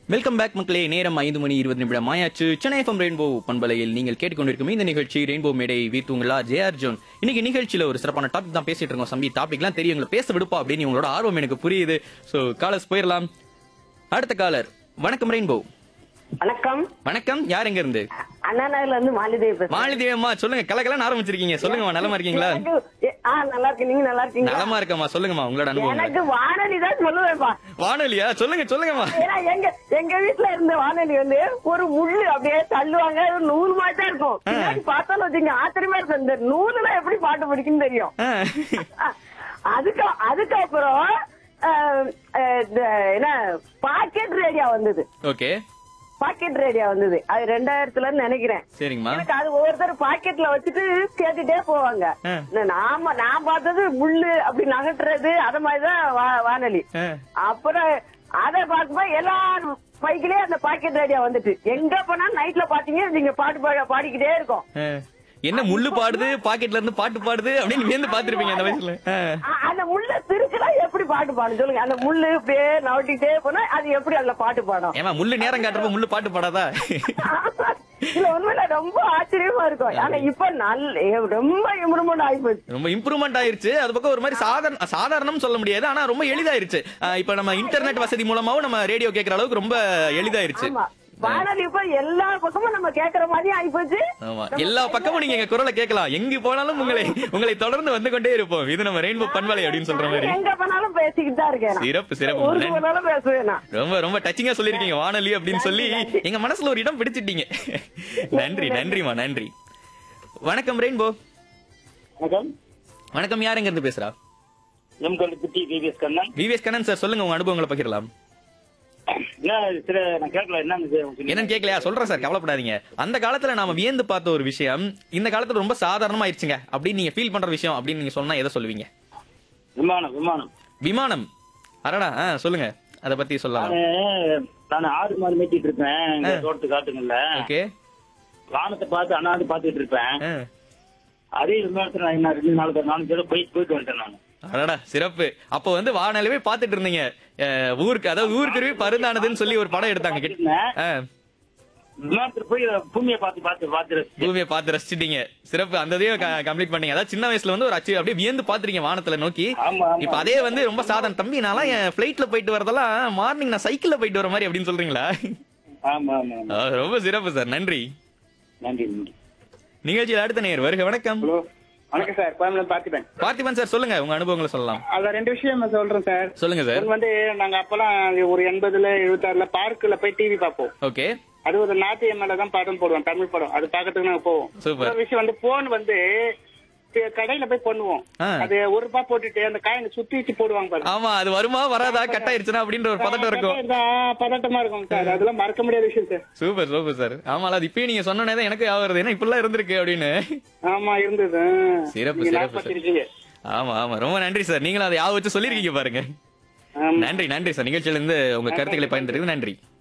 Welcome back மக்களே நேரம் ஐந்து மணி இருபது நிமிடம் ஆயாச்சு சென்னை எஃப்எம் ரெயின்போ பண்பலையில் நீங்கள் கேட்டுக்கொண்டிருக்கும் இந்த நிகழ்ச்சி ரெயின்போ மேடை வீத்துங்களா ஜே அர்ஜுன் இன்னைக்கு நிகழ்ச்சியில ஒரு சிறப்பான டாபிக் தான் பேசிட்டு இருக்கோம் சம்பி டாபிக்லாம் தெரியும் உங்களை பேச விடுப்பா அப்படின்னு உங்களோட ஆர்வம் எனக்கு புரியுது சோ காலர்ஸ் போயிடலாம் அடுத்த காலர் வணக்கம் ரெயின்போ வணக்கம் வணக்கம் யார் எங்க இருந்து அண்ணா நகர்ல இருந்து மாலிதேவி பேசுறேன் மாலிதேவி அம்மா சொல்லுங்க கலக்கலன்னு ஆரம்பிச்சிருக்கீங்க சொல்லுங்கம்மா நலமா இருக்கீங்களா எனக்கு- எ- ஆ நல்லா இருக்கு நீங்க நல்லா இருக்கீங்க நலமா இருக்கம்மா சொல்லுங்கம்மா உங்களோட அனுபவம் எனக்கு வானொலி தான் சொல்லுவேன்ப்பா வானொலியா சொல்லுங்க சொல்லுங்கம்மா ஏன்னா எங்க எங்க வீட்டுல இருந்த வானொலி வந்து ஒரு முள்ளு அப்படியே தள்ளுவாங்க ஒரு நூல் மாதிரி தான் இருக்கும் பின்னாடி பார்த்தாலும் வச்சுங்க ஆச்சரியமா இருக்கும் இந்த நூலுல எப்படி பாட்டு பிடிக்குன்னு தெரியும் ஆ. அ- அதுக்கு அதுக்கப்புறம் அஹ், அஹ், இந்த என்ன பாக்கெட் ரேடியோ வந்தது ஓகே பாக்கெட் ரேடியோ வந்தது அது ரெண்டாயிரத்துல நினைக்கிறேன் சரிங்கம்மா எனக்கு அது ஒவ்வொருத்தர் பாக்கெட்ல வச்சுட்டு கேட்டுட்டே போவாங்க ஆ. நாம நான் பார்த்தது முள்ளு அப்படி நகட்டுறது அத மாதிரிதான் வா- வானொலி ஆ. அப்புறம் அத பார்க்கும்போது எல்லாரும் பைக்கிலே அந்த பாக்கெட் ரேடியோ வந்துட்டு எங்க போனா நைட்ல பாத்தீங்க நீங்க பாட்டு பாட- பாடிக்கிட்டே இருக்கும் ஆ. என்ன முள்ளு பாடுது பாக்கெட்ல இருந்து பாட்டு பாடுது அப்படின்னு வியந்து பாத்துருப்பீங்க அந்த வயசுல ஆ. அ- அந்த முள்ள திருச்சுனா எப்படி பாட்டு பாடும் சொல்லுங்க அந்த முள்ளு இப்படியே நவட்டிட்டே போனா அது எப்படி அதுல பாட்டு பாடும் ஏமா முள்ளு நேரம் காட்டுறப்ப முள்ளு பாட்டு பாடாதா இல்ல உண்மையில ரொம்ப ஆச்சரியமா இருக்கும் ஆனா இப்ப நல்ல ரொம்ப இம்ப்ரூவ்மெண்ட் ஆயிப்போச்சு ரொம்ப இம்ப்ரூவ்மெண்ட் ஆயிருச்சு அது பக்கம் ஒரு மாதிரி சாதாரண சாதாரணம் சொல்ல முடியாது ஆனா ரொம்ப எளிதாயிருச்சு ஆ, இப்ப நம்ம இன்டர்நெட் வசதி மூலமாவும் நம்ம ரேடியோ கேட்கற அளவுக்கு ரொம்ப எளிதாயிருச்சு ஆமா வானொலி இப்ப எல்லா பக்கமும் நம்ம கேக்குற மாதிரி ஆயிப்போச்சு ஆமா எல்லா பக்கமும் நீங்க எங்க குரலை கேட்கலாம் எங்க போனாலும் உங்களை உங்களை தொடர்ந்து வந்து கொண்டே இருப்போம் இது நம்ம ரெயின்போ பண்பலை அப்படின்னு சொல்ற மாதிரி எங்க போனாலும் பேசிக்கிட்டு தான் இருக்கேன் நான். சிறப்பு சிறப்பு ஊருக்கு போனாலும் பேசுவேன் நான் ரொம்ப ரொம்ப டச்சிங்கா சொல்லிருக்கீங்க வானொலி அப்படின்னு சொல்லி எங்க மனசுல ஒரு இடம் பிடிச்சிட்டீங்க நன்றி நன்றிமா நன்றி வணக்கம் ரெயின்போ வணக்கம் வணக்கம் யார் எங்க இருந்து பேசுறா M Kallukutti VVS Kannan VVS Kannan sir சொல்லுங்க உங்க அனுபவங்களை பகிரலாம் என்ன சில நான் கேட்கல என்னங்க இது உங்களுக்கு? என்னன்னு கேட்கலையா சொல்றேன் சார் கவலைப்படாதீங்க அந்த காலத்துல நாம வியந்து பார்த்த ஒரு விஷயம் இந்த காலத்துல ரொம்ப சாதாரணமா ஆயிடுச்சுங்க அப்படின்னு நீங்க ஃபீல் பண்ற விஷயம் அப்படின்னு நீங்க சொன்னா எதை சொல்லுவீங்க விமானம் விமானம் விமானம் அரடா ஆ, சொல்லுங்க அத பத்தி சொல்லலாம் நானு நான் ஆடு மாடு மேய்ச்சிட்டு இருப்பேன் இந்த தோட்டத்து காட்டுங்கள்ல ஓகே வானத்தை பார்த்து அண்ணாந்து பாத்துட்டு இருப்பேன் அதே விமானத்துல நான் என்ன ரெண்டு நாலு பேர் நாலு பேர் போய் போயிட்டு வந்துட்டேன் நான் அடடா சிறப்பு அப்ப வந்து வானொலிவே பாத்துட்டு இருந்தீங்க அஹ், ஊருக்கு அதாவது ஊருக்கு பருந்தானதுன்னு சொல்லி ஒரு படம் எடுத்தாங்க கிட்ட ஆ, விமானத்துல போய் பூமியை பார்த்து பார்த்து பார்த்து ரசிச்சேன். பூமியை பார்த்து ரசிச்சிட்டீங்க சிறப்பு அந்த இதையும் கம்ப்ளீட் பண்ணீங்க அதாவது சின்ன வயசுல வந்து ஒரு அச்சு அப்படியே வியந்து பாத்துறீங்க வானத்துல நோக்கி ஆமா ஆமா இப்ப அதே வந்து ரொம்ப சாதாரண தம்பி நான்லாம் என் பிளைட்ல போயிட்டு வரதெல்லாம் மார்னிங் நான் சைக்கிள்ல போயிட்டு வர மாதிரி அப்படின்னு சொல்றீங்களா ஆமா ஆமா ஆமா. ஆ, ரொம்ப சிறப்பு சார் நன்றி நன்றி நன்றி நிகழ்ச்சியில் அடுத்த நேர் வருக வணக்கம் ஹலோ வணக்கம் சார் கோயம்புல பார்த்திபன் பார்த்திபன் சார் சொல்லுங்க உங்க அனுபவங்களை சொல்லலாம் அதுல ரெண்டு விஷயம் நான் சொல்றேன் சார் சொல்லுங்க சார் ஒண்ணு வந்து நாங்க அப்பெல்லாம் ஒரு எண்பதுல எழுபத்தாறுல பார்க்குல போய் டிவி பார்ப்போம் ஓகே அது ஒரு நாட்டு எம்எல்ஏ தான் படம் போடுவோம் தமிழ் படம் அது பார்க்கறதுக்கு நாங்க போவோம் Super. இன்னொரு விஷயம் வந்து போன் வந்து தி- கடையில போய் பண்ணுவோம் ஆ. அது ஒரு ரூபாய் போட்டுட்டு அந்த காயினை சுத்தி வச்சு போடுவாங்க பாருங்க ஆமா அது வருமா வராதா கட் ஆயிருச்சுனா அப்படின்ற ஒரு பதட்டம் இருக்கும் இருந்தா பதட்டமா இருக்கும் சார் அதெல்லாம் மறக்க முடியாத விஷயம் சார் சூப்பர் சூப்பர் சார் ஆமால அது இப்பயே நீங்க சொன்னனே தான் எனக்கு ஞாபகம் வருது ஏன்னா இப்படிலாம் இருந்திருக்கு அப்படின்னு ஆமா இருந்தது சிறப்பு, நீங்க சிறப்பு, ஞாபகப்படுத்திருக்கீங்க. ஆமா ஆமா ரொம்ப நன்றி சார் நீங்களும் அதை ஞாபகம் வச்சு சொல்லிருக்கீங்க பாருங்க ஆமா நன்றி நன்றி சார் நிகழ்ச்சியில இருந்து உங்க கருத்துக்களை பயன்படுத்தி நன்றி